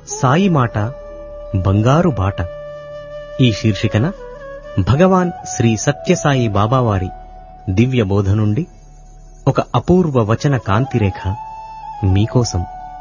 సాయి మాట బంగారు బాట ఈ శీర్షికన భగవాన్ శ్రీ సత్యసాయి బాబావారి దివ్య బోధ నుండి ఒక అపూర్వ వచన కాంతిరేఖ మీకోసం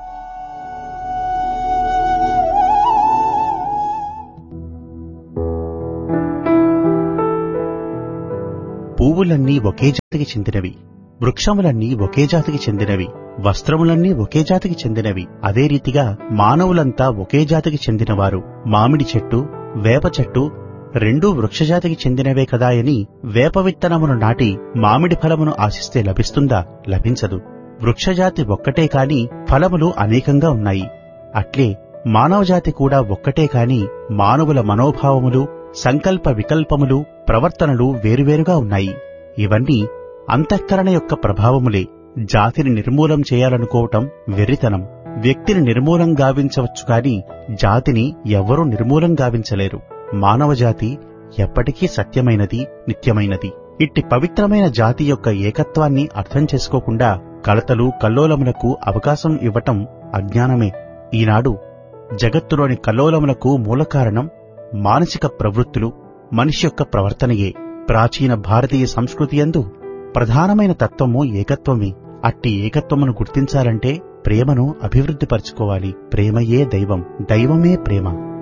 పువ్వులన్నీ ఒకే జాతికి చెందినవి వృక్షములన్నీ ఒకే జాతికి చెందినవి వస్త్రములన్నీ ఒకే జాతికి చెందినవి అదే రీతిగా మానవులంతా ఒకే జాతికి చెందినవారు మామిడి చెట్టు వేప చెట్టు రెండూ వృక్షజాతికి చెందినవే కదా అని వేప విత్తనమును నాటి మామిడి ఫలమును ఆశిస్తే లభిస్తుందా లభించదు వృక్షజాతి ఒక్కటే కాని ఫలములు అనేకంగా ఉన్నాయి అట్లే మానవజాతి కూడా ఒక్కటే కాని మానవుల మనోభావములు సంకల్ప వికల్పములు ప్రవర్తనలు వేరువేరుగా ఉన్నాయి ఇవన్నీ అంతఃకరణ యొక్క ప్రభావములే జాతిని నిర్మూలం చేయాలనుకోవటం వెర్రితనం వ్యక్తిని నిర్మూలం గావించవచ్చు కాని జాతిని ఎవ్వరూ నిర్మూలం గావించలేరు మానవజాతి ఎప్పటికీ సత్యమైనది నిత్యమైనది ఇట్టి పవిత్రమైన జాతి యొక్క ఏకత్వాన్ని అర్థం చేసుకోకుండా కలతలు కల్లోలములకు అవకాశం ఇవ్వటం అజ్ఞానమే ఈనాడు జగత్తులోని కల్లోలములకు మూలకారణం మానసిక ప్రవృత్తులు మనిషి యొక్క ప్రవర్తనయే ప్రాచీన భారతీయ సంస్కృతి యందు ప్రధానమైన తత్వము ఏకత్వమే అట్టి ఏకత్వమును గుర్తించాలంటే ప్రేమను అభివృద్ధిపరచుకోవాలి ప్రేమయే దైవం దైవమే ప్రేమ